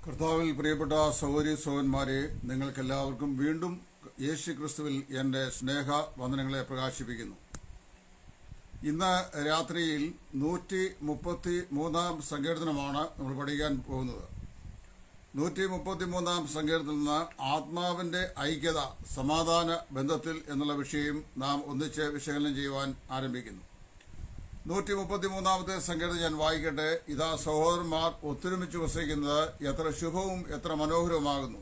കർത്താവിൽ പ്രിയപ്പെട്ട സഹോദരി സഹോദരന്മാരെ നിങ്ങൾക്കെല്ലാവർക്കും വീണ്ടും യേശു ക്രിസ്തുവിൽ എൻ്റെ സ്നേഹ വന്ദനങ്ങളെ പ്രകാശിപ്പിക്കുന്നു ഇന്ന് രാത്രിയിൽ നൂറ്റി മുപ്പത്തി മൂന്നാം സങ്കീർത്തനമാണ് നമ്മൾ പഠിക്കാൻ പോകുന്നത് നൂറ്റി മുപ്പത്തി മൂന്നാം സങ്കീർത്തനത്തിൽ നിന്ന് ആത്മാവിൻ്റെ ഐക്യത സമാധാന ബന്ധത്തിൽ എന്നുള്ള വിഷയം നാം ഒന്നിച്ച് വിശകലനം ചെയ്യുവാൻ ആരംഭിക്കുന്നു നൂറ്റി മുപ്പത്തി മൂന്നാമത്തെ സങ്കീർത്തനം ഞാൻ വായിക്കട്ടെ ഇതാ സഹോദരന്മാർ ഒത്തൊരുമിച്ച് വസിക്കുന്നത് എത്ര ശുഭവും എത്ര മനോഹരവുമാകുന്നു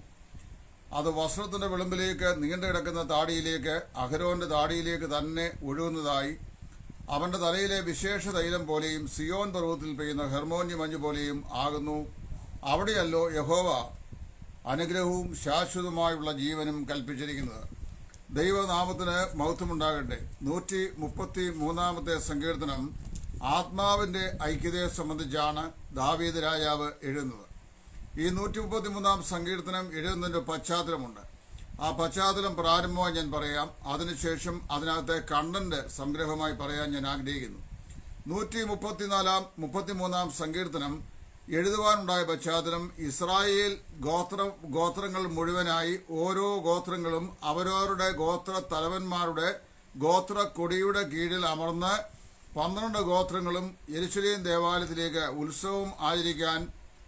അത് വസ്ത്രത്തിന്റെ വിളിമ്പിലേക്ക് നീണ്ടു കിടക്കുന്ന താടിയിലേക്ക് അഹരോന്റെ താടിയിലേക്ക് തന്നെ ഒഴുകുന്നതായി അവന്റെ തലയിലെ വിശേഷ തൈലം പോലെയും സിയോൻ പർവ്വതത്തിൽ പെയ്യുന്ന ഹെർമോന്യ മഞ്ഞ് പോലെയും ആകുന്നു അവിടെയല്ലോ യഹോവ അനുഗ്രഹവും ശാശ്വതമായുള്ള ജീവനും കൽപ്പിച്ചിരിക്കുന്നത് ദൈവനാമത്തിന് മഹത്വമുണ്ടാകട്ടെ നൂറ്റി മുപ്പത്തി മൂന്നാമത്തെ സങ്കീർത്തനം ആത്മാവിന്റെ ഐക്യതയെ സംബന്ധിച്ചാണ് ദാവീദ് രാജാവ് എഴുതുന്നത് ഈ നൂറ്റി മുപ്പത്തി മൂന്നാം സങ്കീർത്തനം എഴുതുന്നതിന്റെ പശ്ചാത്തലമുണ്ട് ആ പശ്ചാത്തലം പ്രാരംഭമായി ഞാൻ പറയാം അതിനുശേഷം അതിനകത്തെ കണ്ടന്റ് സംഗ്രഹമായി പറയാൻ ഞാൻ ആഗ്രഹിക്കുന്നു നൂറ്റി മുപ്പത്തിനാലാം മുപ്പത്തിമൂന്നാം സങ്കീർത്തനം എഴുതുവാനുണ്ടായ പശ്ചാത്തലം ഇസ്രായേൽ ഗോത്ര ഗോത്രങ്ങൾ മുഴുവനായി ഓരോ ഗോത്രങ്ങളും അവരവരുടെ ഗോത്ര തലവന്മാരുടെ ഗോത്ര കൊടിയുടെ കീഴിൽ അമർന്ന് പന്ത്രണ്ട് ഗോത്രങ്ങളും യെരുശലേം ദേവാലയത്തിലേക്ക് ഉത്സവം ആചരിക്കാൻ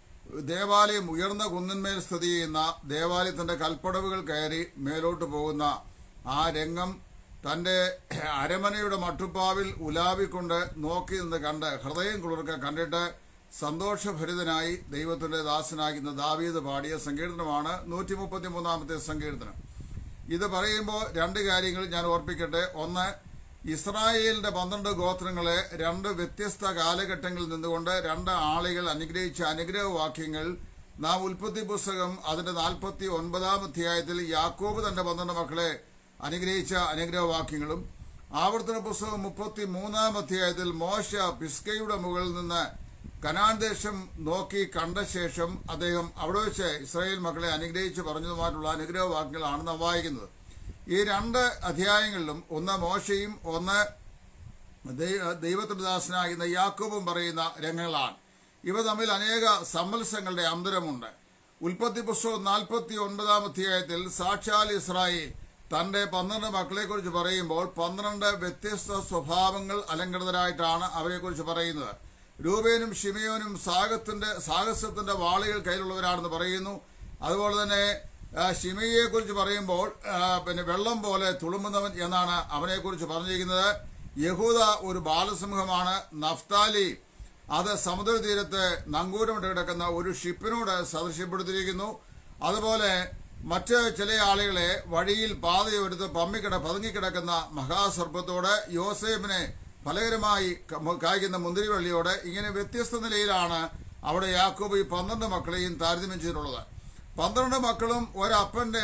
ദേവാലയം ഉയർന്ന കുന്നിന്മേൽ സ്ഥിതി ചെയ്യുന്ന ദേവാലയത്തിന്റെ കൽപ്പടവുകൾ കയറി മേലോട്ട് പോകുന്ന ആ രംഗം തന്റെ അരമനയുടെ മട്ടുപ്പാവിൽ ഉലാവിക്കൊണ്ട് നോക്കി നിന്ന് കണ്ട് ഹൃദയം കുളിർക്ക കണ്ടിട്ട് സന്തോഷഭരിതനായി ദൈവത്തിന്റെ ദാസനാകുന്ന ദാവീദ് പാടിയ സങ്കീർത്തനമാണ് നൂറ്റി മുപ്പത്തി മൂന്നാമത്തെ സങ്കീർത്തനം ഇത് പറയുമ്പോൾ രണ്ട് കാര്യങ്ങൾ ഞാൻ ഓർപ്പിക്കട്ടെ ഒന്ന് ഇസ്രായേലിന്റെ പന്ത്രണ്ട് ഗോത്രങ്ങളെ രണ്ട് വ്യത്യസ്ത കാലഘട്ടങ്ങളിൽ നിന്നുകൊണ്ട് രണ്ട് ആളുകൾ അനുഗ്രഹിച്ച അനുഗ്രഹവാക്യങ്ങൾ നാം ഉൽപ്പത്തി പുസ്തകം അതിന്റെ നാൽപ്പത്തി ഒൻപതാം അധ്യായത്തിൽ യാക്കോബ് തന്റെ പന്ത്രണ്ട് മക്കളെ അനുഗ്രഹിച്ച അനുഗ്രഹവാക്യങ്ങളും ആവർത്തന പുസ്തകം മുപ്പത്തി മൂന്നാം അധ്യായത്തിൽ മോശ പിസ്കയുടെ മുകളിൽ നിന്ന് കനാൻ ദേശം നോക്കി കണ്ട ശേഷം അദ്ദേഹം അവിടെ വെച്ച് ഇസ്രായേൽ മക്കളെ അനുഗ്രഹിച്ച് പറഞ്ഞതുമായിട്ടുള്ള അനുഗ്രഹവാക്യങ്ങളാണ് നാം വായിക്കുന്നത് ഈ രണ്ട് അധ്യായങ്ങളിലും ഒന്ന് മോശയും ഒന്ന് ദൈവത്തിന്റെ ദാസനാകുന്ന യാക്കോബും പറയുന്ന രംഗങ്ങളാണ് ഇവ തമ്മിൽ അനേക സമ്മത്സങ്ങളുടെ അന്തരമുണ്ട് ഉൽപ്പത്തി പുസ്തകം നാൽപ്പത്തി ഒൻപതാം അധ്യായത്തിൽ സാക്ഷാൽ ഇസ്രായേൽ തന്റെ പന്ത്രണ്ട് മക്കളെക്കുറിച്ച് പറയുമ്പോൾ പന്ത്രണ്ട് വ്യത്യസ്ത സ്വഭാവങ്ങൾ അലങ്കൃതരായിട്ടാണ് അവരെക്കുറിച്ച് പറയുന്നത് രൂപേനും ഷിമയോനും സാഗത്തിന്റെ സാഹസത്തിന്റെ വാളുകൾ കയ്യിലുള്ളവരാണെന്ന് പറയുന്നു അതുപോലെ തന്നെ ഷിമയെ കുറിച്ച് പറയുമ്പോൾ പിന്നെ വെള്ളം പോലെ തുളുമ്പുന്നവൻ എന്നാണ് അവനെക്കുറിച്ച് പറഞ്ഞിരിക്കുന്നത് യഹൂദ ഒരു ബാലസിംഹമാണ് നഫ്താലി അത് സമുദ്രതീരത്ത് നങ്കൂരമിട്ട് കിടക്കുന്ന ഒരു ഷിപ്പിനോട് സദൃശ്യപ്പെടുത്തിയിരിക്കുന്നു അതുപോലെ മറ്റ് ചില ആളുകളെ വഴിയിൽ പാതയൊരുത്ത് പമ്മിക്കിട പതുങ്ങിക്കിടക്കുന്ന മഹാസർപ്പത്തോട് യോസേഫിനെ ഫലകരമായി കായ്ക്കുന്ന മുന്തിരിവള്ളിയോട് ഇങ്ങനെ വ്യത്യസ്ത നിലയിലാണ് അവിടെ യാക്കോബ് ഈ പന്ത്രണ്ട് മക്കളെയും താരതമ്യം ചെയ്തിട്ടുള്ളത് പന്ത്രണ്ട് മക്കളും ഒരപ്പന്റെ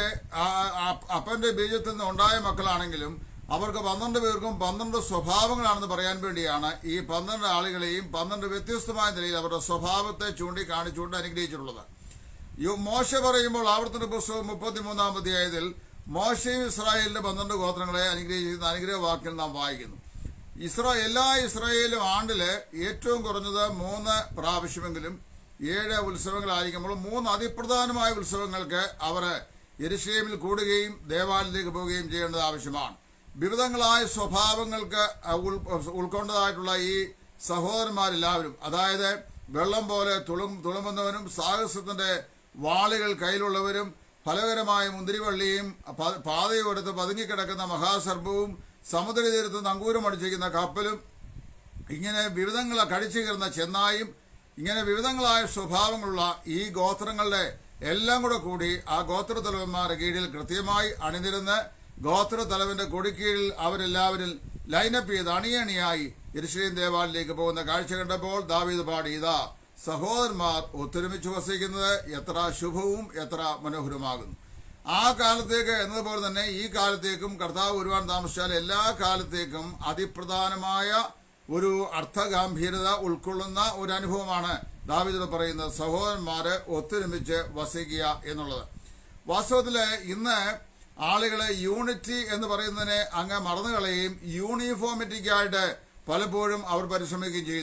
അപ്പന്റെ ബീജത്തിൽ നിന്ന് ഉണ്ടായ മക്കളാണെങ്കിലും അവർക്ക് പന്ത്രണ്ട് പേർക്കും പന്ത്രണ്ട് സ്വഭാവങ്ങളാണെന്ന് പറയാൻ വേണ്ടിയാണ് ഈ പന്ത്രണ്ട് ആളുകളെയും പന്ത്രണ്ട് വ്യത്യസ്തമായ നിലയിൽ അവരുടെ സ്വഭാവത്തെ ചൂണ്ടിക്കാണിച്ചുകൊണ്ട് അനുഗ്രഹിച്ചിട്ടുള്ളത് മോശ പറയുമ്പോൾ ആവർത്തന പുസ്തകം മുപ്പത്തിമൂന്നാം അധ്യായത്തിൽ മോശയും ഇസ്രായേലിന്റെ പന്ത്രണ്ട് ഗോത്രങ്ങളെ അനുഗ്രഹിക്കുന്ന അനുഗ്രഹവാക്യം നാം വായിക്കുന്നു ഇസ്രാ എല്ലാ ഇസ്രായേലും ആണ്ടില് ഏറ്റവും കുറഞ്ഞത് മൂന്ന് പ്രാവശ്യമെങ്കിലും ഏഴ് ഉത്സവങ്ങളായിരിക്കുമ്പോൾ മൂന്ന് അതിപ്രധാനമായ ഉത്സവങ്ങൾക്ക് അവർ എരുഷേമിൽ കൂടുകയും ദേവാലയത്തിലേക്ക് പോവുകയും ചെയ്യേണ്ടത് ആവശ്യമാണ് വിവിധങ്ങളായ സ്വഭാവങ്ങൾക്ക് ഉൾക്കൊണ്ടതായിട്ടുള്ള ഈ സഹോദരന്മാരെല്ലാവരും അതായത് വെള്ളം പോലെ തുളും തുളുമ്പുന്നവനും സാഹസത്തിന്റെ വാളുകൾ കയ്യിലുള്ളവരും ഫലകരമായ മുന്തിരിവള്ളിയും പാതയോടുത്ത് പതുങ്ങിക്കിടക്കുന്ന മഹാസർപ്പവും സമുദ്രതീരത്ത് നങ്കൂരം അടിച്ചിരിക്കുന്ന കപ്പലും ഇങ്ങനെ വിവിധങ്ങളെ കടിച്ചു കയറുന്ന ചെന്നായും ഇങ്ങനെ വിവിധങ്ങളായ സ്വഭാവങ്ങളുള്ള ഈ ഗോത്രങ്ങളുടെ എല്ലാം കൂടെ കൂടി ആ ഗോത്ര തലവന്മാരുടെ കീഴിൽ കൃത്യമായി അണിനിരുന്ന് ഗോത്ര തലവന്റെ കൊടിക്കീഴിൽ അവരെല്ലാവരും ലൈനപ്പ് ചെയ്ത് അണിയണിയായി ഇരിശ്രീം ദേവാലയിലേക്ക് പോകുന്ന കാഴ്ച കണ്ടപ്പോൾ ദാവീദ് പാടി ഇതാ സഹോദരന്മാർ ഒത്തൊരുമിച്ച് വസിക്കുന്നത് എത്ര ശുഭവും എത്ര മനോഹരമാകുന്നു ആ കാലത്തേക്ക് എന്നതുപോലെ തന്നെ ഈ കാലത്തേക്കും കർത്താവ് വരുവാൻ താമസിച്ചാൽ എല്ലാ കാലത്തേക്കും അതിപ്രധാനമായ ഒരു അർത്ഥഗാംഭീരത ഉൾക്കൊള്ളുന്ന ഒരു അനുഭവമാണ് ദാവിദ് പറയുന്നത് സഹോദരന്മാരെ ഒത്തൊരുമിച്ച് വസിക്കുക എന്നുള്ളത് വാസ്തവത്തില് ഇന്ന് ആളുകളെ യൂണിറ്റി എന്ന് പറയുന്നതിനെ അങ്ങ് മറന്നുകളയും യൂണിഫോമിറ്റിക്കായിട്ട് പലപ്പോഴും അവർ പരിശ്രമിക്കുകയും ചെയ്യുന്നു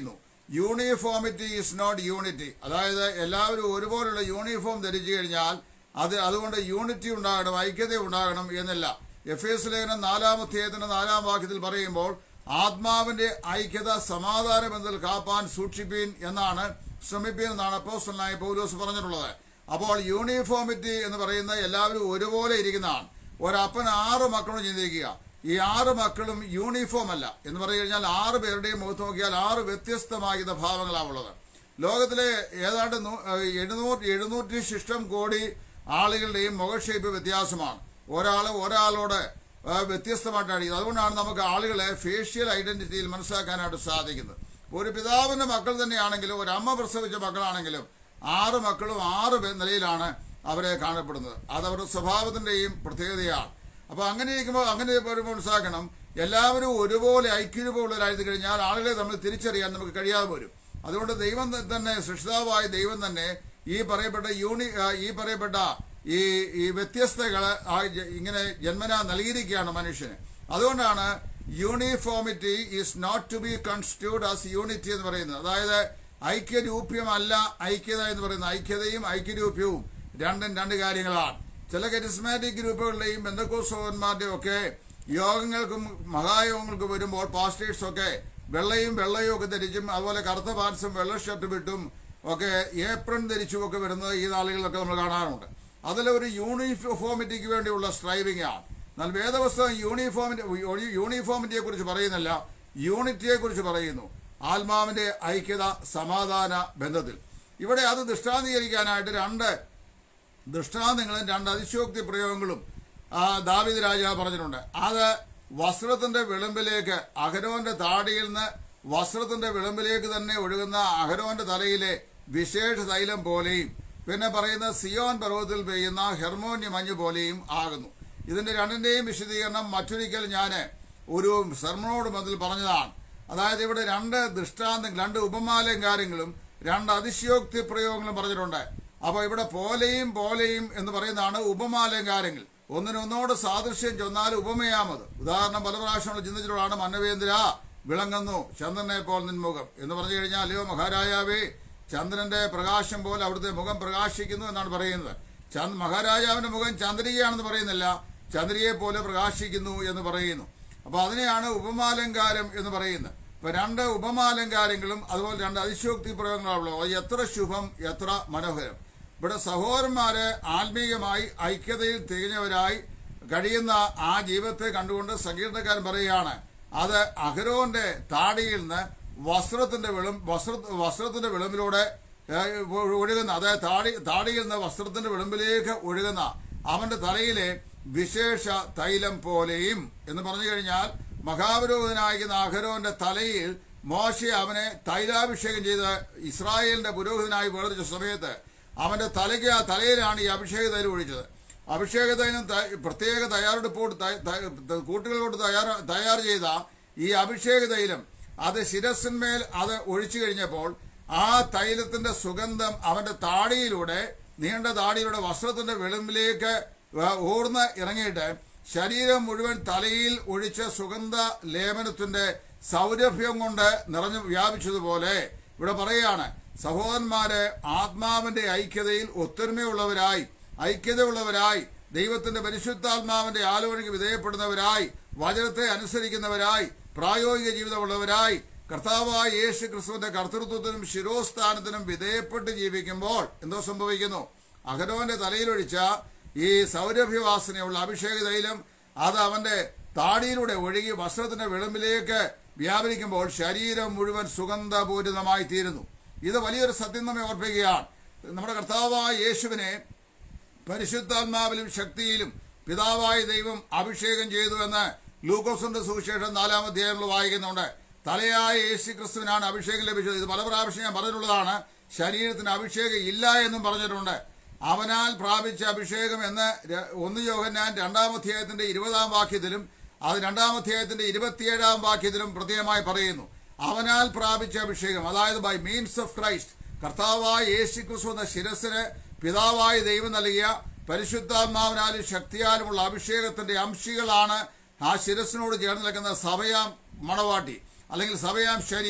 യൂണിഫോമിറ്റി ഈസ് നോട്ട് യൂണിറ്റി അതായത് എല്ലാവരും ഒരുപോലുള്ള യൂണിഫോം ധരിച്ചു കഴിഞ്ഞാൽ അത് അതുകൊണ്ട് യൂണിറ്റി ഉണ്ടാകണം ഐക്യത ഉണ്ടാകണം എന്നില്ല എഫ് എസ് ലേഖനം നാലാമധ്യായത്തിന്റെ നാലാം വാക്യത്തിൽ പറയുമ്പോൾ ആത്മാവിന്റെ ഐക്യത സമാധാന ബന്ധത്തിൽ കാപ്പാൻ സൂക്ഷിപ്പീൻ എന്നാണ് ശ്രമിപ്പീൻ എന്നാണ് അപ്പോസ്റ്റലായ പൗലോസ് പറഞ്ഞിട്ടുള്ളത് അപ്പോൾ യൂണിഫോമിറ്റി എന്ന് പറയുന്ന എല്ലാവരും ഒരുപോലെ ഇരിക്കുന്നതാണ് ഒരപ്പൻ ആറ് മക്കളും ചിന്തിക്കുക ഈ ആറ് മക്കളും യൂണിഫോം അല്ല എന്ന് പറഞ്ഞു കഴിഞ്ഞാൽ ആറ് പേരുടെയും മുഖത്ത് നോക്കിയാൽ ആറ് വ്യത്യസ്തമാകുന്ന ഭാവങ്ങളാണ് ഉള്ളത് ലോകത്തിലെ ഏതാണ്ട് നൂ- ഏഹ് എഴുന്നൂറ് എഴുന്നൂറ്റി ശിഷ്ടം കോടി ആളുകളുടെയും മുഖഷേപ്പ് വ്യത്യാസമാണ് ഒരാൾ ഒരാളോട് ഏഹ് വ്യത്യസ്തമായിട്ടാണ് ഇരിക്കുന്നത്. അതുകൊണ്ടാണ് നമുക്ക് ആളുകളെ ഫേഷ്യൽ ഐഡന്റിറ്റിയിൽ മനസ്സിലാക്കാനായിട്ട് സാധിക്കുന്നത് ഒരു പിതാവിന്റെ മക്കൾ തന്നെയാണെങ്കിലും ഒരു അമ്മ പ്രസവിച്ച മക്കളാണെങ്കിലും ആറ് മക്കളും ആറ് പേ- നിലയിലാണ് അവരെ കാണപ്പെടുന്നത് അത് അവരുടെ സ്വഭാവത്തിന്റെയും പ്രത്യേകതയാണ് അപ്പൊ അങ്ങനെ ഇരിക്കുമ്പോൾ അങ്ങനെ വരുമ്പോൾ മനസ്സിലാക്കണം എല്ലാവരും ഒരുപോലെ ഐക്യരൂപമുള്ളവരായിരുന്നു കഴിഞ്ഞാൽ ആളുകളെ നമ്മൾ തിരിച്ചറിയാൻ നമുക്ക് കഴിയാതെ വരും അതുകൊണ്ട് ദൈവം തന്നെ സൃഷ്ടാവായ ദൈവം തന്നെ ഈ പറയപ്പെട്ട യൂണി ആ, ഈ പറയപ്പെട്ട ഈ ഈ വ്യത്യസ്തകൾ ആ ജ- ഇങ്ങനെ ജന്മന നൽകിയിരിക്കുകയാണ് മനുഷ്യന് അതുകൊണ്ടാണ് uniformity is not to be constituted as unity എന്ന് പറയുന്നത് അതായത് ഐക്യരൂപ്യമല്ല ഐക്യത എന്ന് പറയുന്നത് ഐക്യതയും ഐക്യരൂപ്യവും രണ്ടും രണ്ട് കാര്യങ്ങളാണ് ചില കരിസ്മാറ്റിക് ഗ്രൂപ്പുകളുടെയും ബന്ധക്കോസോന്മാരുടെയും ഒക്കെ യോഗങ്ങൾക്കും മഹായോഗങ്ങൾക്കും വരുമ്പോൾ പാസ്റ്റേഴ്സ് ഒക്കെ വെള്ളയും വെള്ളയും ഒക്കെ ധരിച്ചും അതുപോലെ കറുത്ത പാൻസും വെള്ള ഷർട്ട് വിട്ടും ഒക്കെ ഏപ്രൺ ധരിച്ചും ഒക്കെ വരുന്നത് ഈ നാളുകളിലൊക്കെ നമ്മൾ കാണാറുണ്ട് അതിൽ ഒരു യൂണിഫോമിറ്റിക്ക് വേണ്ടിയുള്ള സ്ട്രൈവിംഗ് ആണ് എന്നാൽ വേദപുസ്തകം യൂണിഫോമിറ്റി യൂണിഫോമിറ്റിയെ കുറിച്ച് പറയുന്നില്ല യൂണിറ്റിയെ കുറിച്ച് പറയുന്നു ആത്മാവിന്റെ ഐക്യത സമാധാന ബന്ധത്തിൽ ഇവിടെ അത് ദൃഷ്ടാന്തീകരിക്കാനായിട്ട് രണ്ട് ദൃഷ്ടാന്തങ്ങളും രണ്ട് അതിശോക്തി പ്രയോഗങ്ങളും ആ, ദാവീദ് രാജാവ് പറഞ്ഞിട്ടുണ്ട് അത് വസ്ത്രത്തിന്റെ വിളമ്പിലേക്ക് അഹരോന്റെ താടിയിൽ നിന്ന് വസ്ത്രത്തിന്റെ വിളമ്പിലേക്ക് തന്നെ ഒഴുകുന്ന അഹരോന്റെ തലയിലെ വിശേഷ തൈലം പോലെയും പിന്നെ പറയുന്ന സിയോൻ പർവ്വതത്തിൽ പെയ്യുന്ന ഹെർമോന്യ മഞ്ഞ് പോലെയും ആകുന്നു ഇതിന്റെ രണ്ടിന്റെയും വിശദീകരണം മറ്റൊരിക്കൽ ഞാൻ ഒരു സർമനോട് മതിൽ പറഞ്ഞതാണ് അതായത് ഇവിടെ രണ്ട് ദൃഷ്ടാന്തം രണ്ട് ഉപമാലങ്കാരങ്ങളും രണ്ട് അതിശയോക്തി പ്രയോഗങ്ങളും പറഞ്ഞിട്ടുണ്ട് അപ്പോൾ ഇവിടെ പോലെയും പോലെയും എന്ന് പറയുന്നതാണ് ഉപമാലങ്കാരങ്ങൾ ഒന്നിനൊന്നോട് സാദൃശ്യം ചൊന്നാൽ ഉപമയാമത് ഉദാഹരണം പല പ്രാവശ്യം നമ്മൾ ചിന്തിച്ചിട്ടുള്ളതാണ് മന്നവേന്ദ്ര വിളങ്ങുന്നു ചന്ദ്രനെ പോൽ നിൻമുഖം എന്ന് പറഞ്ഞു കഴിഞ്ഞാൽ അല്ലയോ മഹാരാജാവേ ചന്ദ്രന്റെ പ്രകാശം പോലെ അവിടുത്തെ മുഖം പ്രകാശിക്കുന്നു എന്നാണ് പറയുന്നത് ചന്ദ് മഹാരാജാവിന്റെ മുഖം ചന്ദ്രികയാണെന്ന് പറയുന്നില്ല ചന്ദ്രികയെ പോലെ പ്രകാശിക്കുന്നു എന്ന് പറയുന്നു അപ്പൊ അതിനെയാണ് ഉപമാലങ്കാരം എന്ന് പറയുന്നത് ഇപ്പൊ രണ്ട് ഉപമാലങ്കാരങ്ങളും അതുപോലെ രണ്ട് അതിശോക്തി പ്രയോഗങ്ങളുള്ളൂ അത് എത്ര ശുഭം എത്ര മനോഹരം ഇവിടെ സഹോദരന്മാര് ആത്മീയമായി ഐക്യതയിൽ തികഞ്ഞവരായി കഴിയുന്ന ആ ജീവിതത്തെ കണ്ടുകൊണ്ട് സങ്കീർത്തക്കാരൻ പറയുകയാണ് അത് അഹരോന്റെ താടിയിൽ നിന്ന് വസ്ത്രത്തിന്റെ വിളം വസ്ത്ര വസ്ത്രത്തിന്റെ വിളമ്പിലൂടെ ഏഹ്, ഒഴുകുന്ന അതായത് താടി താടിയിൽ നിന്ന് വസ്ത്രത്തിന്റെ വിളമ്പിലേക്ക് ഒഴുകുന്ന അവന്റെ തലയിലെ വിശേഷ തൈലം പോലെയും എന്ന് പറഞ്ഞു കഴിഞ്ഞാൽ മഹാപുരോഹിതനായിരിക്കുന്ന അഹരോന്റെ തലയിൽ മോശെ അവനെ തൈലാഭിഷേകം ചെയ്ത് ഇസ്രായേലിന്റെ പുരോഹിതനായി വേർതിച്ച സമയത്ത് അവന്റെ തലയ്ക്ക് ആ തലയിലാണ് ഈ അഭിഷേക തൈലം ഒഴിച്ചത് അഭിഷേക തൈലം ത- പ്രത്യേക തയ്യാറെടുപ്പോട് ത- ത- കൂട്ടുകളോട് തയ്യാർ തയ്യാർ ചെയ്ത ഈ അഭിഷേക തൈലം അത് ശിരസിന്മേൽ അത് ഒഴിച്ചു കഴിഞ്ഞപ്പോൾ ആ തൈലത്തിന്റെ സുഗന്ധം അവന്റെ താടിയിലൂടെ നീണ്ട താടിയിലൂടെ വസ്ത്രത്തിന്റെ വെളുമ്പിലേക്ക് ഊർന്ന് ഇറങ്ങിയിട്ട് ശരീരം മുഴുവൻ തലയിൽ ഒഴിച്ച സുഗന്ധ ലേപനത്തിന്റെ സൗരഭ്യം കൊണ്ട് നിറഞ്ഞു വ്യാപിച്ചതുപോലെ ഇവിടെ പറയുകയാണ് സഹോദരന്മാരെ ആത്മാവിന്റെ ഐക്യതയിൽ ഒത്തൊരുമയുള്ളവരായി ഐക്യതയുള്ളവരായി ദൈവത്തിന്റെ പരിശുദ്ധാത്മാവിന്റെ ആലോചനയ്ക്ക് വിധേയപ്പെടുന്നവരായി വചനത്തെ അനുസരിക്കുന്നവരായി പ്രായോഗിക ജീവിതമുള്ളവരായി കർത്താവായ യേശു ക്രിസ്തുവിന്റെ കർത്തൃത്വത്തിനും ശിരോസ്ഥാനത്തിനും വിധേയപ്പെട്ട് ജീവിക്കുമ്പോൾ എന്തോ സംഭവിക്കുന്നു അഹരോന്റെ തലയിലൊഴിച്ച ഈ സൗരഭ്യവാസനയുള്ള അഭിഷേക തൈലം അത് അവന്റെ താടിയിലൂടെ ഒഴുകി വസ്ത്രത്തിന്റെ വിളമ്പിലേക്ക് വ്യാപരിക്കുമ്പോൾ ശരീരം മുഴുവൻ സുഗന്ധപൂരിതമായി തീരുന്നു ഇത് വലിയൊരു സത്യം നമ്മെ ഓർപ്പിക്കുകയാണ് നമ്മുടെ കർത്താവായ യേശുവിനെ പരിശുദ്ധാത്മാവിലും ശക്തിയിലും പിതാവായ ദൈവം അഭിഷേകം ചെയ്തു എന്ന് ലൂക്കോസിന്റെ സുവിശേഷം നാലാം അധ്യായങ്ങൾ വായിക്കുന്നുണ്ട് തലയായ യേശു ക്രിസ്തുവിനാണ് അഭിഷേകം ലഭിച്ചത് ഇത് പല പ്രാവശ്യം ഞാൻ പറഞ്ഞിട്ടുള്ളതാണ് ശരീരത്തിന് അഭിഷേകം ഇല്ല എന്നും പറഞ്ഞിട്ടുണ്ട് അവനാൽ പ്രാപിച്ച അഭിഷേകം എന്ന് ര- ഒന്ന് യോഹന്നാൻ രണ്ടാം അധ്യായത്തിന്റെ ഇരുപതാം വാക്യത്തിലും അത് രണ്ടാം അധ്യായത്തിന്റെ ഇരുപത്തിയേഴാം വാക്യത്തിലും പ്രത്യേകമായി പറയുന്നു അവനാൽ പ്രാപിച്ച അഭിഷേകം അതായത് ബൈ മീൻസ് ഓഫ് ക്രൈസ്റ്റ് കർത്താവായ യേശു ക്രിസ്തു എന്ന ശിരസിന് പിതാവായ ദൈവം നൽകിയ പരിശുദ്ധാത്മാവിനാലും ശക്തിയാലുമുള്ള അഭിഷേകത്തിന്റെ അംശികളാണ് ആ ശിരസിനോട് ചേർന്ന് നിൽക്കുന്ന സഭയാം മണവാട്ടി അല്ലെങ്കിൽ സഭയാം ശരീരം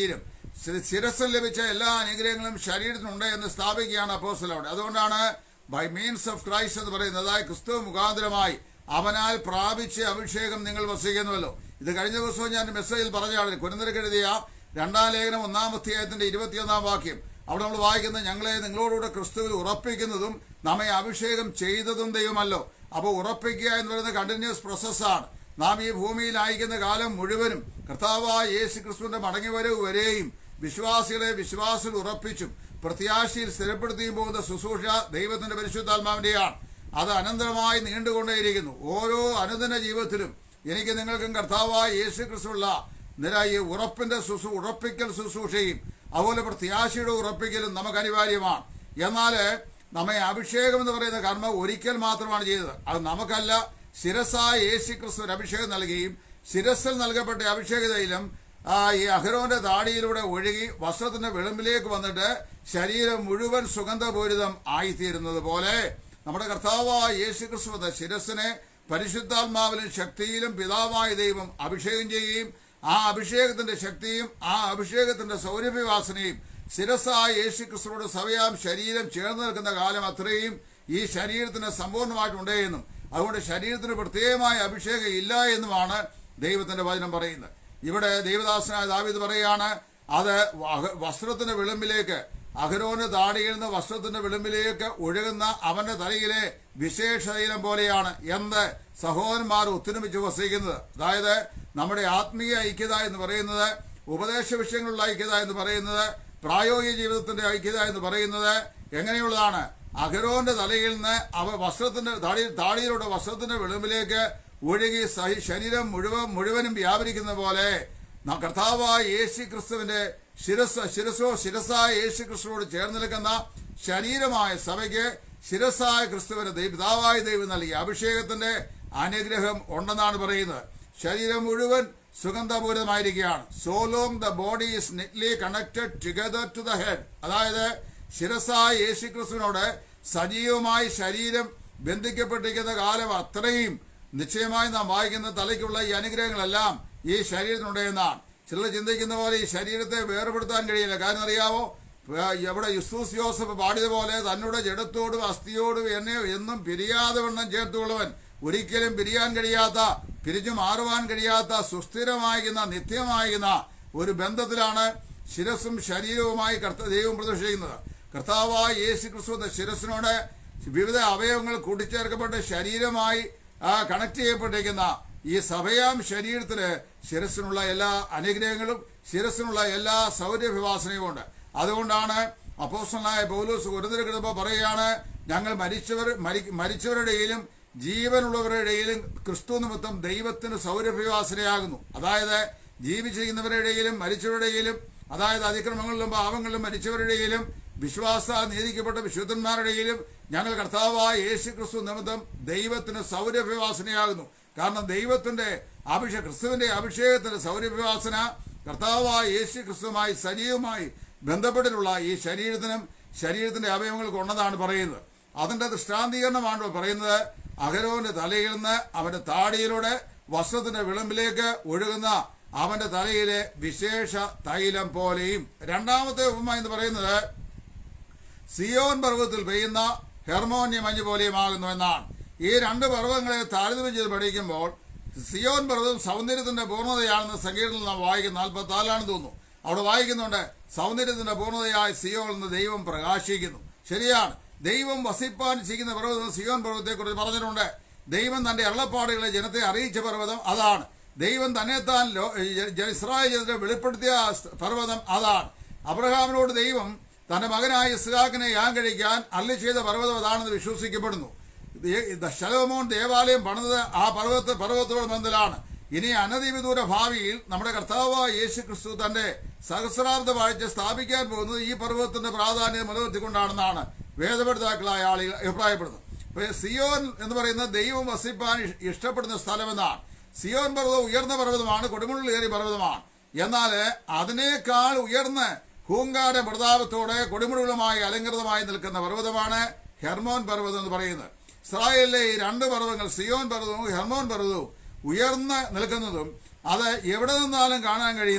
ശി- ശിരസ്സിൽ ലഭിച്ച എല്ലാ അനുഗ്രഹങ്ങളും ശരീരത്തിനുണ്ട് എന്ന് സ്ഥാപിക്കുകയാണ് അപ്പോസ്റ്റൽ അവിടെ അതുകൊണ്ടാണ് ബൈ മീൻസ് ഓഫ് ക്രൈസ്റ്റ് എന്ന് പറയുന്നത് അതായത് ക്രിസ്തു മുഖാന്തരമായി അവനാൽ പ്രാപിച്ച അഭിഷേകം നിങ്ങൾ വസിക്കുന്നുവല്ലോ ഇത് കഴിഞ്ഞ ദിവസവും ഞാൻ മെസ്സേജിൽ പറഞ്ഞാണ് കുരുന്നരക്ക് എഴുതിയ രണ്ടാം ലേഖനം ഒന്നാം അധ്യായത്തിന്റെ ഇരുപത്തിയൊന്നാം വാക്യം അവിടെ നമ്മൾ വായിക്കുന്നത് ഞങ്ങളെ നിങ്ങളോടുകൂടെ ക്രിസ്തുവിൽ ഉറപ്പിക്കുന്നതും നമ്മെ അഭിഷേകം ചെയ്തതും ദൈവമല്ലോ അപ്പോൾ ഉറപ്പിക്കുക എന്ന് പറയുന്നത് കണ്ടിന്യൂസ് പ്രോസസ്സാണ് നാം ഈ ഭൂമിയിൽ അയക്കുന്ന കാലം മുഴുവനും കർത്താവായ യേശു ക്രിസ്തുവിന്റെ മടങ്ങിവരവ് വരെയും വിശ്വാസികളെ വിശ്വാസത്തിൽ ഉറപ്പിച്ചും പ്രത്യാശയിൽ സ്ഥിരപ്പെടുത്തിയും പോകുന്ന ശുശ്രൂഷ ദൈവത്തിന്റെ പരിശുദ്ധാത്മാവിന്റെയാണ് അത് അനന്തരമായി നീണ്ടുകൊണ്ടേയിരിക്കുന്നു ഓരോ അനുദിന ജീവിതത്തിലും എനിക്ക് നിങ്ങൾക്കും കർത്താവായ യേശു ക്രിസ്തുള്ള നിര ഈ ഉറപ്പിന്റെ ശുശ്രൂ ഉറപ്പിക്കൽ ശുശ്രൂഷയും അതുപോലെ പ്രത്യാശയുടെ ഉറപ്പിക്കലും നമുക്ക് അനിവാര്യമാണ് എന്നാൽ നമ്മെ അഭിഷേകം എന്ന് പറയുന്ന കർമ്മം ഒരിക്കൽ മാത്രമാണ് ചെയ്തത് അത് നമുക്കല്ല ശിരസായ യേശു ക്രിസ്തുവിന് അഭിഷേകം നൽകുകയും ശിരസിൽ നൽകപ്പെട്ട അഭിഷേക തൈലം ആ, ഈ അഹരോന്റെ താടിയിലൂടെ ഒഴുകി വസ്ത്രത്തിന്റെ വെളുമ്പിലേക്ക് വന്നിട്ട് ശരീരം മുഴുവൻ സുഗന്ധപൂരിതം ആയിത്തീരുന്നത് പോലെ നമ്മുടെ കർത്താവായ യേശു ക്രിസ്തു എന്ന ശിരസിനെ പരിശുദ്ധാത്മാവിലും ശക്തിയിലും പിതാവായ ദൈവം അഭിഷേകം ചെയ്യുകയും ആ അഭിഷേകത്തിന്റെ ശക്തിയും ആ അഭിഷേകത്തിന്റെ സൗരഭ്യവാസനയും ശിരസായ യേശു ക്രിസ്തുவோട് സവയാം ശരീരം ചേർന്ന് നിൽക്കുന്ന കാലം അത്രയും ഈ ശരീരത്തിന് സമ്പൂർണ്ണമായിട്ടുണ്ട് എന്നും അതുകൊണ്ട് ശരീരത്തിന് പ്രത്യേകമായ അഭിഷേകം ഇല്ല എന്നുമാണ് ദൈവത്തിന്റെ വചനം പറയുന്നത് ഇവിടെ ദൈവദാസനായ ദാവീദ് പറയാണ് അത് വഹ- വസ്ത്രത്തിന്റെ വിളിമ്പിലേക്ക് അഹരോന് താടിയിൽ നിന്ന് വസ്ത്രത്തിന്റെ വിളിമ്പിലേക്ക് ഒഴുകുന്ന അവന്റെ തലയിലെ വിശേഷ തൈലം പോലെയാണ് എന്ത് സഹോദരന്മാർ ഒത്തൊരുമിച്ച് വസിക്കുന്നത് അതായത് നമ്മുടെ ആത്മീയ ഐക്യത എന്ന് പറയുന്നത് ഉപദേശ വിഷയങ്ങളുള്ള ഐക്യത എന്ന് പറയുന്നത് പ്രായോഗിക ജീവിതത്തിന്റെ ഐക്യത എന്ന് പറയുന്നത് എങ്ങനെയുള്ളതാണ് അഹരോന്റെ തലയിൽ നിന്ന് അവ വസ്ത്രത്തിന്റെ താടി താടിയിലൂടെ വസ്ത്രത്തിന്റെ വിളിമ്പിലേക്ക് ഒഴുകി സഹി- ശരീരം മുഴുവൻ മുഴുവനും വ്യാപരിക്കുന്ന പോലെ നാം കർത്താവായ യേശു ക്രിസ്തുവിന്റെ ശിരസ് ശിരസോ ശിരസായ യേശു ക്രിസ്തുവോട് ചേർന്ന് നിൽക്കുന്ന ശരീരമായ സഭയ്ക്ക് ശിരസായ ക്രിസ്തുവിന് ദൈവ- പിതാവായ ദൈവം നൽകിയ അഭിഷേകത്തിന്റെ അനുഗ്രഹം ഉണ്ടെന്നാണ് പറയുന്നത് ശരീരം മുഴുവൻ സുഗന്ധപൂരിതമായിരിക്കുകയാണ് so long the body is neatly connected together to the head അതായത് ശിരസായ യേശു ക്രിസ്തുവിനോട് സജീവമായി ശരീരം ബന്ധിക്കപ്പെട്ടിരിക്കുന്ന കാലം അത്രയും നിശ്ചയമായി നാം വായിക്കുന്ന തലയ്ക്കുള്ള ഈ അനുഗ്രഹങ്ങളെല്ലാം ഈ ശരീരത്തിനുണ്ട് എന്നാണ് ചിലർ ചിന്തിക്കുന്ന പോലെ ഈ ശരീരത്തെ വേർപെടുത്താൻ കഴിയില്ല കാരണം അറിയാവോ ആ, എവിടെ യുസൂസ് യോസഫ് പാടിയതുപോലെ തന്നോട് ജഡത്തോടും അസ്ഥിയോടും എന്നെ എന്നും പിരിയാതെ വണ്ണം ചേർത്തുകൊള്ളവൻ ഒരിക്കലും പിരിയാൻ കഴിയാത്ത പിരിഞ്ഞു മാറുവാൻ കഴിയാത്ത സുസ്ഥിരമായിരുന്ന നിത്യമായിരുന്ന ഒരു ബന്ധത്തിലാണ് ശിരസും ശരീരവുമായി കർത്ത ദൈവം പ്രദർശിക്കുന്നത് കർത്താവായ യേശു ക്രിസ്തു എന്ന ശിരസിനോട് വിവിധ അവയവങ്ങൾ കൂട്ടിച്ചേർക്കപ്പെട്ട് ശരീരമായി ആ, കണക്ട് ചെയ്യപ്പെട്ടിരിക്കുന്ന ഈ സഭയാം ശരീരത്തിന് ശിരസിനുള്ള എല്ലാ അനുഗ്രഹങ്ങളും ശിരസിനുള്ള എല്ലാ സൗരഭ്യവാസനയും ഉണ്ട് അതുകൊണ്ടാണ് അപ്പോസ്റ്റലായ പൗലോസ് ഗുരുതരക്കിടപ്പോൾ പറയുകയാണ് ഞങ്ങൾ മരിച്ചവർ മരി- മരിച്ചവരുടെ ഇടയിലും ജീവനുള്ളവരുടെ ഇടയിലും ക്രിസ്തു നിമിത്തം ദൈവത്തിന് സൗരഭ്യവാസനയാകുന്നു അതായത് ജീവിച്ചിരിക്കുന്നവരുടെ ഇടയിലും മരിച്ചവരുടെ ഇടയിലും അതായത് അതിക്രമങ്ങളിലും പാവങ്ങളിലും മരിച്ചവരുടെ ഇടയിലും വിശ്വാസ നീതിക്കപ്പെട്ട വിശുദ്ധന്മാരുടെ ഇടയിലും ഞങ്ങൾ കർത്താവായ യേശു ക്രിസ്തു നിമിത്തം ദൈവത്തിന് സൗരഭ്യവാസനയാകുന്നു കാരണം ദൈവത്തിന്റെ അഭിഷേക ക്രിസ്തുവിന്റെ അഭിഷേകത്തിന്റെ സൗരഭ്യവാസന കർത്താവായ യേശു ക്രിസ്തുവുമായി സജീവമായി ബന്ധപ്പെട്ടിട്ടുള്ള ഈ ശരീരത്തിനും ശരീരത്തിന്റെ അവയവങ്ങൾക്ക് ഉണ്ടെന്നാണ് പറയുന്നത് അതിന്റെ ദൃഷ്ടാന്തീകരണമാണ് ഇവിടെ പറയുന്നത് അഹരോന്റെ തലയിൽ നിന്ന് അവന്റെ താടിയിലൂടെ വസ്ത്രത്തിന്റെ വിളമ്പിലേക്ക് ഒഴുകുന്ന അവന്റെ തലയിലെ വിശേഷ തൈലം പോലെയും രണ്ടാമത്തെ ഉപമ എന്ന് പറയുന്നത് സിയോൻ പർവ്വതത്തിൽ പെയ്യുന്ന ഹെർമോന്യ മഞ്ഞ് പോലെയുമാകുന്നു എന്നാണ് ഈ രണ്ട് പർവ്വതങ്ങളെ താരതമ്യം ചെയ്ത് പഠിക്കുമ്പോൾ സിയോൻ പർവ്വതം സൗന്ദര്യത്തിന്റെ പൂർണ്ണതയാണെന്ന് സംഗീതത്തിൽ നാം വായിക്കുന്ന നാൽപ്പത്തി നാലാണെന്ന് തോന്നുന്നു അവിടെ വായിക്കുന്നുണ്ട് സൗന്ദര്യത്തിന്റെ പൂർണ്ണതയായി സിയോൻ എന്ന് ദൈവം പ്രകാശിക്കുന്നു ശരിയാണ് ദൈവം വസിപ്പാൻ ചെയ്യുന്ന പർവ്വതം സിയോൻ പർവ്വതത്തെ കുറിച്ച് പറഞ്ഞിട്ടുണ്ട് ദൈവം തന്റെ അള്ളപ്പാടുകളെ ജനത്തെ അറിയിച്ച പർവ്വതം അതാണ് ദൈവം തന്നെത്താൻ ലോ- ജ- ഇസ്രായേൽ ജനത്തെ വെളിപ്പെടുത്തിയ പർവ്വതം അതാണ് അബ്രഹാമിനോട് ദൈവം തന്റെ മകനായ ഇസ്ഹാക്കിനെ യാൻ കഴിക്കാൻ അല്ലി ചെയ്ത പർവ്വതം അതാണെന്ന് വിശ്വസിക്കപ്പെടുന്നു ദേ- ശലോമോൻ ദേവാലയം പണിതത് ആ പർവ്വത പർവ്വതത്തോട് ബന്ധത്തിലാണ് ഇനി അനധിവിദൂര ഭാവിയിൽ നമ്മുടെ കർത്താവായ യേശു ക്രിസ്തു തന്റെ സഹസ്രാബ്ദ വാഴ്ച സ്ഥാപിക്കാൻ പോകുന്നത് ഈ പർവ്വതത്തിന്റെ പ്രാധാന്യം നിലനിർത്തിക്കൊണ്ടാണെന്നാണ് വേദപഠിതാക്കളായ ആളുകൾ അഭിപ്രായപ്പെടുന്നത് ഇപ്പൊ സിയോൻ എന്ന് പറയുന്ന ദൈവം വസിപ്പാൻ ഇഷ്- ഇഷ്ടപ്പെടുന്ന സ്ഥലമെന്നാണ് സിയോൻ പർവ്വതം ഉയർന്ന പർവ്വതമാണ് കൊടുമുള്ളിലേറിയ പർവ്വതമാണ് എന്നാൽ അതിനേക്കാൾ ഉയർന്ന് ഹൂങ്കാര പ്രതാപത്തോടെ കൊടുമുടികളുമായി അലങ്കൃതമായി നിൽക്കുന്ന പർവ്വതമാണ് ഹെർമോൻ പർവ്വതം എന്ന് പറയുന്നത് ഇസ്രായേലിലെ ഈ രണ്ട് പർവ്വതങ്ങൾ സിയോൻ പർവ്വതവും ഹെർമോൻ പർവ്വതവും ഉയർന്ന് നിൽക്കുന്നതും അത് എവിടെ നിന്നാലും കാണാൻ കഴിയുന്നതും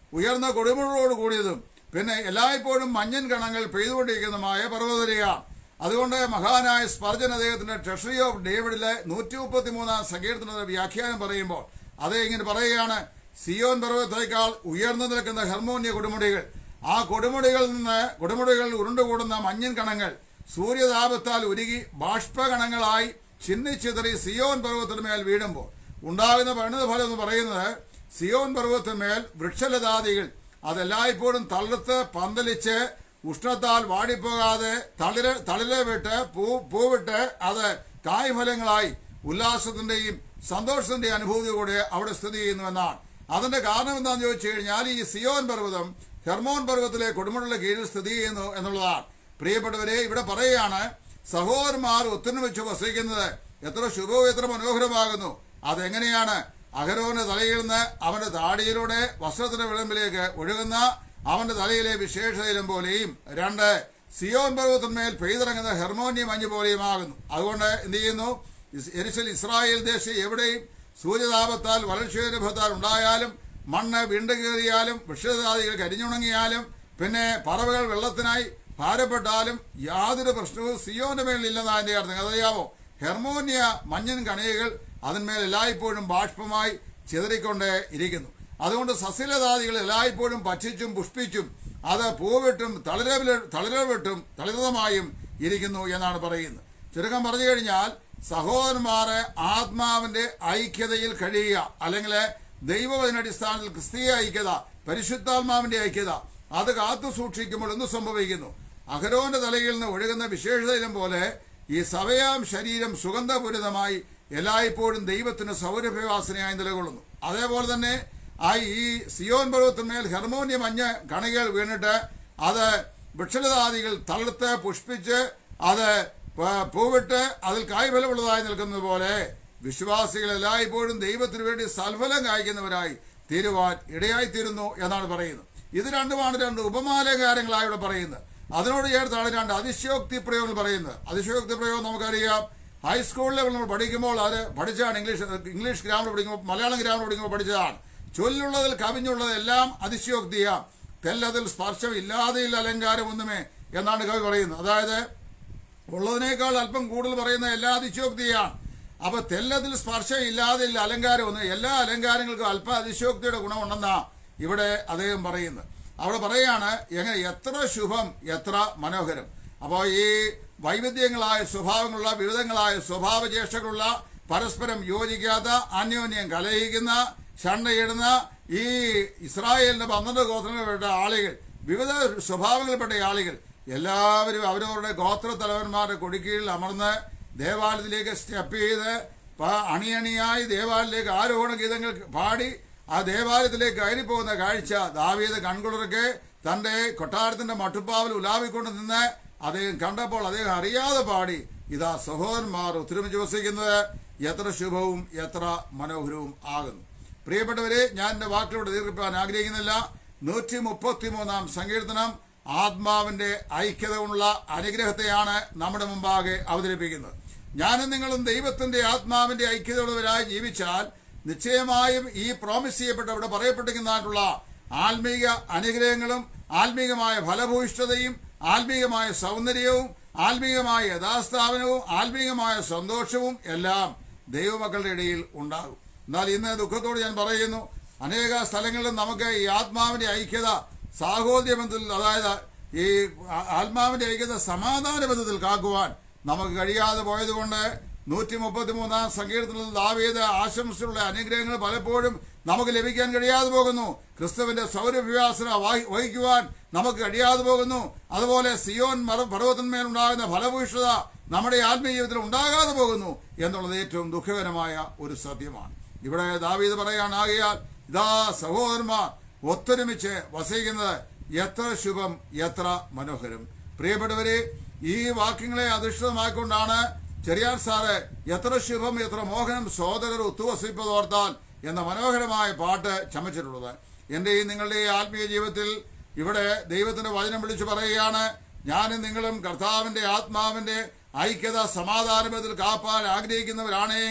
ഉയർന്ന കൊടുമുഴോട് കൂടിയതും പിന്നെ എല്ലായ്പ്പോഴും മഞ്ഞൻ കണങ്ങൾ പെയ്തുകൊണ്ടിരിക്കുന്നതുമായ പർവ്വതരയാണ് അതുകൊണ്ട് മഹാനായ സ്പർജൻ അദ്ദേഹത്തിന്റെ ട്രഷറി ഓഫ് ഡേവിഡിലെ നൂറ്റി മുപ്പത്തി മൂന്നാം സങ്കീർത്തനത്തിന്റെ വ്യാഖ്യാനം പറയുമ്പോൾ അതേ ഇങ്ങനെ പറയുകയാണ് സിയോൻ പർവ്വതത്തേക്കാൾ ഉയർന്നു നിൽക്കുന്ന ഹെർമോന്യ കൊടുമുടികൾ ആ കൊടുമുടികളിൽ നിന്ന് കൊടുമുടികളിൽ ഉരുണ്ടുകൂടുന്ന മഞ്ഞൻ കണങ്ങൾ സൂര്യതാപത്താൽ ഉരുകി ബാഷ്പകണങ്ങളായി ചിന്നിച്ചിതറി സിയോൻ പർവ്വതത്തിന്മേൽ വീഴുമ്പോൾ ഉണ്ടാകുന്ന പരിണിതഫലം എന്ന് പറയുന്നത് സിയോൻ പർവ്വതത്തിന്മേൽ വൃക്ഷലതാദികൾ അതെല്ലായ്പ്പോഴും തളർത്ത് പന്തലിച്ച് ഉഷ്ണത്താൽ വാടിപ്പോകാതെ തളിര തളിര വിട്ട് പൂ പൂവിട്ട് അത് കായ്ഫലങ്ങളായി ഉല്ലാസത്തിന്റെയും സന്തോഷത്തിന്റെയും അനുഭൂതി കൂടെ അവിടെ സ്ഥിതി ചെയ്യുന്നുവെന്നാണ് അതിന്റെ കാരണം എന്താണെന്ന് ചോദിച്ചു കഴിഞ്ഞാൽ ഈ സിയോൻ പർവ്വതം ഹെർമോൻ പർവ്വതത്തിലെ കൊടുമുള്ള കീഴിൽ സ്ഥിതി ചെയ്യുന്നു എന്നുള്ളതാണ് പ്രിയപ്പെട്ടവരെ ഇവിടെ പറയുകയാണ് സഹോദരന്മാർ ഒത്തൊരുമിച്ച് വസിക്കുന്നത് എത്ര ശുഭവും എത്ര മനോഹരമാകുന്നു അതെങ്ങനെയാണ് അഹരോന്റെ തലയിൽ നിന്ന് അവന്റെ താടിയിലൂടെ വസ്ത്രത്തിന്റെ വിളമ്പിലേക്ക് ഒഴുകുന്ന അവന്റെ തലയിലെ വിശേഷതയിലും പോലെയും രണ്ട് സിയോൻ പർവ്വതത്തിന്മേൽ പെയ്തിറങ്ങുന്ന ഹെർമോനിയ മഞ്ഞ് പോലെയുമാകുന്നു അതുകൊണ്ട് എന്ത് ചെയ്യുന്നു ഇസ്- എരിശിൽ ഇസ്രായേൽ ദേശം എവിടെയും സൂര്യതാപത്താൽ വരൾച്ചനുഭവത്താൽ ഉണ്ടായാലും മണ്ണ് വീണ്ടു കയറിയാലും വൃക്ഷജാതികൾ കരിഞ്ഞുണങ്ങിയാലും പിന്നെ പറവകൾ വെള്ളത്തിനായി ഭാരപ്പെട്ടാലും യാതൊരു പ്രശ്നവും സിയോന്റെ മേലില്ലെന്നാണ് അതിന്റെ അർത്ഥം അതറിയാമോ ഹെർമോനിയ മഞ്ഞൻ കണികകൾ അതിന്മേൽ എല്ലായ്പ്പോഴും ബാഷ്പമായി ചിതറിക്കൊണ്ടേ ഇരിക്കുന്നു അതുകൊണ്ട് സസ്യലതാദികൾ എല്ലായ്പ്പോഴും പച്ചിച്ചും പുഷ്പിച്ചും അത് പൂവിട്ടും തളിരവില തളിരവിട്ടും തളിരമായും ഇരിക്കുന്നു എന്നാണ് പറയുന്നത് ചുരുക്കം പറഞ്ഞു കഴിഞ്ഞാൽ സഹോദരന്മാരെ ആത്മാവിന്റെ ഐക്യതയിൽ കഴിയുക അല്ലെങ്കിൽ ദൈവവചനടിസ്ഥാനത്തിൽ ക്രിസ്തീയ ഐക്യത പരിശുദ്ധാത്മാവിന്റെ ഐക്യത അത് കാത്തു സൂക്ഷിക്കുമ്പോൾ എന്ത് സംഭവിക്കുന്നു അഹരോന്റെ തലയിൽ നിന്ന് ഒഴുകുന്ന വിശേഷതയിലും പോലെ ഈ സവയാം ശരീരം സുഗന്ധപൂരിതമായി എല്ലായ്പ്പോഴും ദൈവത്തിന് സൗരഭ്യവാസനയായി നിലകൊള്ളുന്നു അതേപോലെ തന്നെ ആ ഈ സിയോൻ പർവ്വത്തിന്മേൽ ഹെർമോനിയ മഞ്ഞ കണികൾ വീണിട്ട് അത് വൃക്ഷലതാദികൾ തളിർത്ത് പുഷ്പിച്ച് അത് പ- പൂവിട്ട് അതിൽ കായ്ഫലമുള്ളതായി നിൽക്കുന്നത് പോലെ വിശ്വാസികൾ എല്ലായ്പ്പോഴും ദൈവത്തിനു വേണ്ടി സൽഫലം കായ്ക്കുന്നവരായി തീരുവാൻ ഇടയായിത്തീരുന്നു എന്നാണ് പറയുന്നത് ഇത് രണ്ടുമാണ് രണ്ട് ഉപമാലകാരങ്ങളായി ഇവിടെ പറയുന്നത് അതിനോട് ചേർത്താണ് രണ്ട് അതിശയോക്തി പ്രയോഗങ്ങൾ പറയുന്നത് അതിശയോക്തി പ്രയോഗം നമുക്കറിയാം ഹൈസ്കൂൾ ലെവൽ നമ്മൾ പഠിക്കുമ്പോൾ അത് പഠിച്ചാണ് ഇംഗ്ലീഷ് ഇംഗ്ലീഷ് ഗ്രാമർ പഠിക്കുമ്പോൾ മലയാളം ഗ്രാമർ പഠിക്കുമ്പോൾ പഠിച്ചതാണ് ചൊല്ലുള്ളതിൽ കവിഞ്ഞുള്ളതെല്ലാം അതിശയോക്തിയാം തെല്ലതിൽ സ്പർശം ഇല്ലാതെയില്ല അലങ്കാരം ഒന്നുമേ എന്നാണ് കവി പറയുന്നത് അതായത് ഉള്ളതിനേക്കാൾ അല്പം കൂടുതൽ പറയുന്ന എല്ലാ അതിശയോക്തിയാണ് അപ്പൊ തെല്ലതിൽ സ്പർശം ഇല്ലാതെ ഇല്ല അലങ്കാരം ഒന്ന് എല്ലാ അലങ്കാരങ്ങൾക്കും അല്പ അതിശയോക്തിയുടെ ഗുണമുണ്ടെന്നാ ഇവിടെ അദ്ദേഹം പറയുന്നത് അവിടെ പറയാണ് എങ്ങനെ എത്ര ശുഭം എത്ര മനോഹരം അപ്പോൾ ഈ വൈവിധ്യങ്ങളായ സ്വഭാവങ്ങളുള്ള വിവിധങ്ങളായ സ്വഭാവചേഷ്ടകളുള്ള പരസ്പരം യോജിക്കാത്ത അന്യോന്യം കലഹിക്കുന്ന ഷണ്ടയിടുന്ന ഈ ഇസ്രായേലിന്റെ പന്ത്രണ്ട് ഗോത്രങ്ങളിൽപ്പെട്ട ആളുകൾ വിവിധ സ്വഭാവങ്ങളിൽപ്പെട്ട ആളുകൾ എല്ലാവരും അവരവരുടെ ഗോത്ര തലവന്മാരുടെ കൊടിക്കീഴിൽ അമർന്ന് ദേവാലയത്തിലേക്ക് സ്റ്റെപ്പ് ചെയ്ത് പ- അണിയണിയായി ദേവാലയത്തിലേക്ക് ആരോഹണ ഗീതങ്ങൾ പാടി ആ ദേവാലയത്തിലേക്ക് കയറിപ്പോകുന്ന കാഴ്ച ദാവീദ് കൺകുളിർക്ക് തന്റെ കൊട്ടാരത്തിന്റെ മട്ടുപ്പാവിൽ ഉലാവിക്കൊണ്ട് നിന്ന് അദ്ദേഹം കണ്ടപ്പോൾ അദ്ദേഹം അറിയാതെ പാടി ഇതാ സഹോദരന്മാർ ഒത്തൊരുമിച്ച് വസിക്കുന്നത് എത്ര ശുഭവും എത്ര മനോഹരവും ആകുന്നു പ്രിയപ്പെട്ടവരെ ഞാൻ എന്റെ വാക്കിലൂടെ ദീർഘിപ്പാൻ ആഗ്രഹിക്കുന്നില്ല നൂറ്റി മുപ്പത്തി മൂന്നാം സങ്കീർത്തനം ആത്മാവിന്റെ ഐക്യത ഉള്ള അനുഗ്രഹത്തെയാണ് നമ്മുടെ മുമ്പാകെ അവതരിപ്പിക്കുന്നത് ഞാനും നിങ്ങളും ദൈവത്തിന്റെ ആത്മാവിന്റെ ഐക്യതയുള്ളവരായി ജീവിച്ചാൽ നിശ്ചയമായും ഈ പ്രോമിസ് ചെയ്യപ്പെട്ട ഇവിടെ പറയപ്പെട്ടിരിക്കുന്നതായിട്ടുള്ള ആത്മീക അനുഗ്രഹങ്ങളും ആത്മീകമായ ഫലഭൂയിഷ്ഠതയും ആത്മീകമായ സൗന്ദര്യവും ആത്മീകമായ യഥാസ്ഥാപനവും ആത്മീകമായ സന്തോഷവും എല്ലാം ദൈവമക്കളുടെ ഇടയിൽ ഉണ്ടാകും എന്നാൽ ഇന്ന് ദുഃഖത്തോട് ഞാൻ പറയുന്നു അനേക സ്ഥലങ്ങളിലും നമുക്ക് ഈ ആത്മാവിന്റെ ഐക്യത സാഹോദര്യ ബന്ധത്തിൽ അതായത് ഈ ആ- ആത്മാവിന്റെ ഐക്യത സമാധാന ബന്ധത്തിൽ കാക്കുവാൻ നമുക്ക് കഴിയാതെ പോയതുകൊണ്ട് നൂറ്റി മുപ്പത്തി മൂന്നാം സങ്കീർത്തനത്തിൽ ദാവീദ് ആശംസയുള്ള അനുഗ്രഹങ്ങൾ പലപ്പോഴും നമുക്ക് ലഭിക്കാൻ കഴിയാതെ പോകുന്നു ക്രിസ്തുവിന്റെ സൗരഭ്യാസന വഹിക്കുവാൻ നമുക്ക് കഴിയാതെ പോകുന്നു അതുപോലെ സിയോൻ മറ പർവ്വതന്മേലുണ്ടാകുന്ന ഫലഭൂഷത നമ്മുടെ ആത്മീയ ജീവിതത്തിൽ ഉണ്ടാകാതെ പോകുന്നു എന്നുള്ളത് ഏറ്റവും ദുഃഖകരമായ ഒരു സത്യമാണ് ഇവിടെ ദാവീദ് പറയാനാകിയാൽ ഇതാ സഹോദരന്മാർ ഒത്തൊരുമിച്ച് വസിക്കുന്നത് എത്ര ശുഭം എത്ര മനോഹരം പ്രിയപ്പെട്ടവരെ ഈ വാക്യങ്ങളെ അധിഷ്ഠിതമായിക്കൊണ്ടാണ് ചെറിയാൻ സാറ് എത്ര ശുഭം എത്ര മോഹനം സോദരർ ഒത്തുവസിപ്പതോർത്താൽ എന്ന മനോഹരമായ പാട്ട് ചമച്ചിട്ടുള്ളത് എന്റെയും നിങ്ങളുടെയും ആത്മീയ ജീവിതത്തിൽ ഇവിടെ ദൈവത്തിന്റെ വചനം വിളിച്ചു പറയുകയാണ് ഞാനും നിങ്ങളും കർത്താവിന്റെ ആത്മാവിന്റെ ഐക്യത സമാധാനബദ്ധത്തിൽ കാപ്പാൻ ആഗ്രഹിക്കുന്നവരാണെങ്കിൽ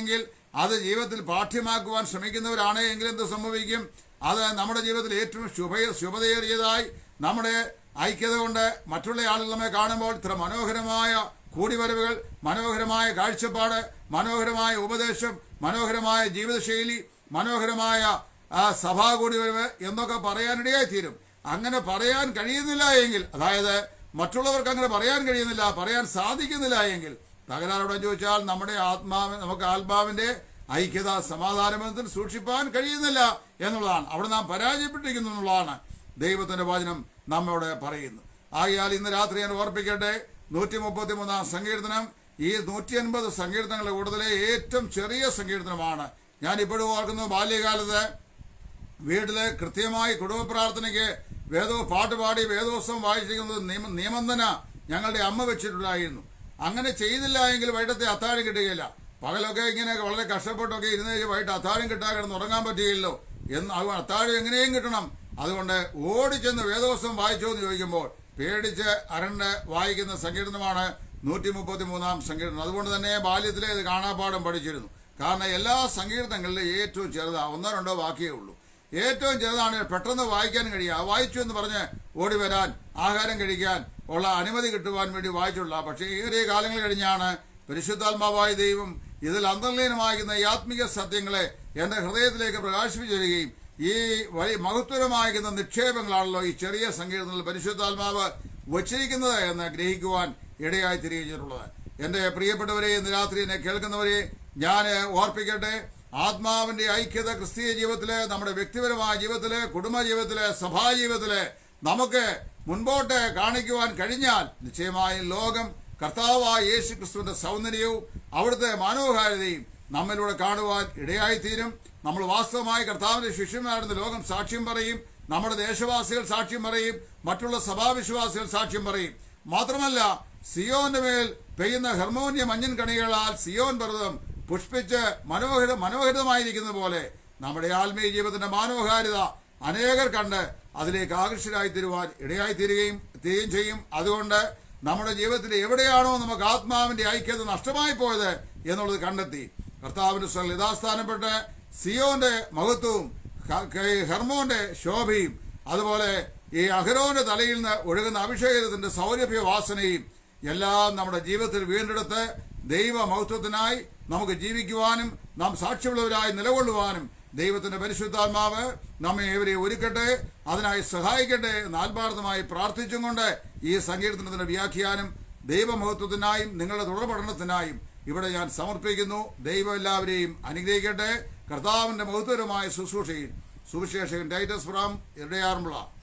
അത് ജീവിതത്തിൽ പാഠ്യമാക്കുവാൻ ശ്രമിക്കുന്നവരാണ് എങ്കിൽ എന്ത് സംഭവിക്കും അത് നമ്മുടെ ജീവിതത്തിൽ ഏറ്റവും ശുഭ ശുഭതയേറിയതായി നമ്മുടെ ഐക്യത കൊണ്ട് മറ്റുള്ള ആളുകൾ നമ്മെ കാണുമ്പോൾ ഇത്ര മനോഹരമായ കൂടിവരവുകൾ മനോഹരമായ കാഴ്ചപ്പാട് മനോഹരമായ ഉപദേശം മനോഹരമായ ജീവിതശൈലി മനോഹരമായ ആ, സഭാ കൂടിവരവ് എന്നൊക്കെ പറയാനിടയായി തീരും അങ്ങനെ പറയാൻ കഴിയുന്നില്ല എങ്കിൽ അതായത് മറ്റുള്ളവർക്ക് അങ്ങനെ പറയാൻ കഴിയുന്നില്ല പറയാൻ സാധിക്കുന്നില്ല എങ്കിൽ തകരാറോടെ ചോദിച്ചാൽ നമ്മുടെ ആത്മാവ് നമുക്ക് ആത്മാവിന്റെ ഐക്യത സമാധാനബന്ധത്തിൽ സൂക്ഷിപ്പാൻ കഴിയുന്നില്ല എന്നുള്ളതാണ് അവിടെ നാം പരാജയപ്പെട്ടിരിക്കുന്നു എന്നുള്ളതാണ് ദൈവത്തിന്റെ വചനം നമ്മോട് പറയുന്നു ആകയാൽ ഇന്ന് രാത്രി ഞാൻ ഓർപ്പിക്കട്ടെ നൂറ്റി മുപ്പത്തി മൂന്നാം സങ്കീർത്തനം ഈ നൂറ്റി അൻപത് സങ്കീർത്തനങ്ങളുടെ കൂടുതലെ ഏറ്റവും ചെറിയ സങ്കീർത്തനമാണ് ഞാൻ ഇപ്പോഴും ഓർക്കുന്നു ബാല്യകാലത്ത് വീട്ടില് കൃത്യമായി കുടുംബ പ്രാർത്ഥനയ്ക്ക് വേദോ പാട്ടുപാടി വേദോത്സവം വായിച്ചിരിക്കുന്നത് നിയമ നിയമന്ധന ഞങ്ങളുടെ അമ്മ വെച്ചിട്ടുണ്ടായിരുന്നു അങ്ങനെ ചെയ്തില്ല എങ്കിൽ വൈകിട്ടത്തെ അത്താഴം കിട്ടുകയില്ല പകലൊക്കെ ഇങ്ങനെ വളരെ കഷ്ടപ്പെട്ടൊക്കെ ഇരുന്ന് കഴിഞ്ഞ് വൈകിട്ട് അത്താഴം കിട്ടാൻ കിടന്ന് ഉറങ്ങാൻ പറ്റുകയില്ലോ എന്ന് അത് അത്താഴം എങ്ങനെയും കിട്ടണം അതുകൊണ്ട് ഓടിച്ചെന്ന് വേദോത്സവം വായിച്ചോ എന്ന് ചോദിക്കുമ്പോൾ പേടിച്ച് അരണ്ട് വായിക്കുന്ന സങ്കീർത്തനമാണ് നൂറ്റി മുപ്പത്തി മൂന്നാം സങ്കീർത്തനം അതുകൊണ്ട് തന്നെ ബാല്യത്തിലെ ഇത് കാണാപ്പാടം പഠിച്ചിരുന്നു കാരണം എല്ലാ സങ്കീർത്തനങ്ങളിലും ഏറ്റവും ചെറുതാ ഒന്നോ രണ്ടോ വാക്കിയേ ഉള്ളൂ ഏറ്റവും ചെറുതാണ് പെട്ടെന്ന് വായിക്കാൻ കഴിയുക ആ വായിച്ചു എന്ന് പറഞ്ഞ് ഓടി വരാൻ ആഹാരം കഴിക്കാൻ ഉള്ള അനുമതി കിട്ടുവാൻ വേണ്ടി വായിച്ചുള്ള പക്ഷേ ഏറിയ കാലങ്ങൾ കഴിഞ്ഞാണ് പരിശുദ്ധാത്മാവായ ദൈവം ഇതിൽ അന്തർലീനമാകുന്ന ഈ ആത്മീയ സത്യങ്ങളെ എന്റെ ഹൃദയത്തിലേക്ക് പ്രകാശിപ്പിച്ചു തരികയും ഈ വലിയ മഹത്വരമാകുന്ന നിക്ഷേപങ്ങളാണല്ലോ ഈ ചെറിയ സങ്കീർത്തനത്തിൽ പരിശുദ്ധാത്മാവ് വച്ചിരിക്കുന്നത് എന്ന് ഗ്രഹിക്കുവാൻ ഇടയായി തിരിച്ചിട്ടുള്ളത് എന്റെ പ്രിയപ്പെട്ടവരെ ഇന്ന് രാത്രി എന്നെ കേൾക്കുന്നവരെ ഞാൻ ഓർപ്പിക്കട്ടെ ആത്മാവിന്റെ ഐക്യത ക്രിസ്തീയ ജീവിതത്തില് നമ്മുടെ വ്യക്തിപരമായ ജീവിതത്തില് കുടുംബ ജീവിതത്തില് സഭാ ജീവിതത്തില് നമുക്ക് മുൻപോട്ട് കാണിക്കുവാൻ കഴിഞ്ഞാൽ നിശ്ചയമായും ലോകം കർത്താവായ യേശു ക്രിസ്തുവിന്റെ സൗന്ദര്യവും അവിടുത്തെ മനോഹാരിതയും നമ്മിലൂടെ കാണുവാൻ ഇടയായിത്തീരും നമ്മൾ വാസ്തവമായി കർത്താവിന്റെ ശിഷ്യന്മാരെന്ന് ലോകം സാക്ഷ്യം പറയും നമ്മുടെ ദേശവാസികൾ സാക്ഷ്യം പറയും മറ്റുള്ള സഭാവിശ്വാസികൾ സാക്ഷ്യം പറയും മാത്രമല്ല സിയോന്റെ മേൽ പെയ്യുന്ന ഹെർമോനിയ മഞ്ഞൻ കണികളാൽ സിയോൻ പർവ്വതം പുഷ്പിച്ച് മനോഹര മനോഹരിതമായിരിക്കുന്ന പോലെ നമ്മുടെ ആത്മീയ ജീവിതത്തിന്റെ മനോഹാരിത അനേകർ കണ്ട് അതിലേക്ക് ആകർഷരായി തീരുവാൻ ഇടയായി തീരുകയും തീരുകയും ചെയ്യും അതുകൊണ്ട് നമ്മുടെ ജീവിതത്തിൽ എവിടെയാണോ നമുക്ക് ആത്മാവിന്റെ ഐക്യത നഷ്ടമായി പോയത് എന്നുള്ളത് കണ്ടെത്തി കർത്താവിന്റെ സ്വൽ യഥാസ്ഥാനപ്പെട്ട് സിയോന്റെ മഹത്വവും ക- ക- ഹെർമോന്റെ ശോഭയും അതുപോലെ ഈ അഹരോന്റെ തലയിൽ നിന്ന് ഒഴുകുന്ന അഭിഷേകത്തിന്റെ സൗരഭ്യ വാസനയും എല്ലാം നമ്മുടെ ജീവിതത്തിൽ വീണ്ടെടുത്ത് ദൈവ മഹത്വത്തിനായി നമുക്ക് ജീവിക്കുവാനും നാം സാക്ഷ്യമുള്ളവരായി നിലകൊള്ളുവാനും ദൈവത്തിന്റെ പരിശുദ്ധാത്മാവ് നമ്മെ ഏവരെ ഒരുക്കട്ടെ അതിനായി സഹായിക്കട്ടെ എന്ന് ആത്മാർത്ഥമായി പ്രാർത്ഥിച്ചും കൊണ്ട് ഈ സങ്കീർത്തനത്തിന്റെ വ്യാഖ്യാനം ദൈവമഹത്വത്തിനായും നിങ്ങളുടെ തുടർ പഠനത്തിനായും ഇവിടെ ഞാൻ സമർപ്പിക്കുന്നു ദൈവം എല്ലാവരെയും അനുഗ്രഹിക്കട്ടെ കർത്താവിന്റെ മഹത്വരമായ ശുശ്രൂഷയിൽ സുവിശേഷകൻ ടൈറ്റസ് ഫ്രാം ഇടയാറുമുള്ള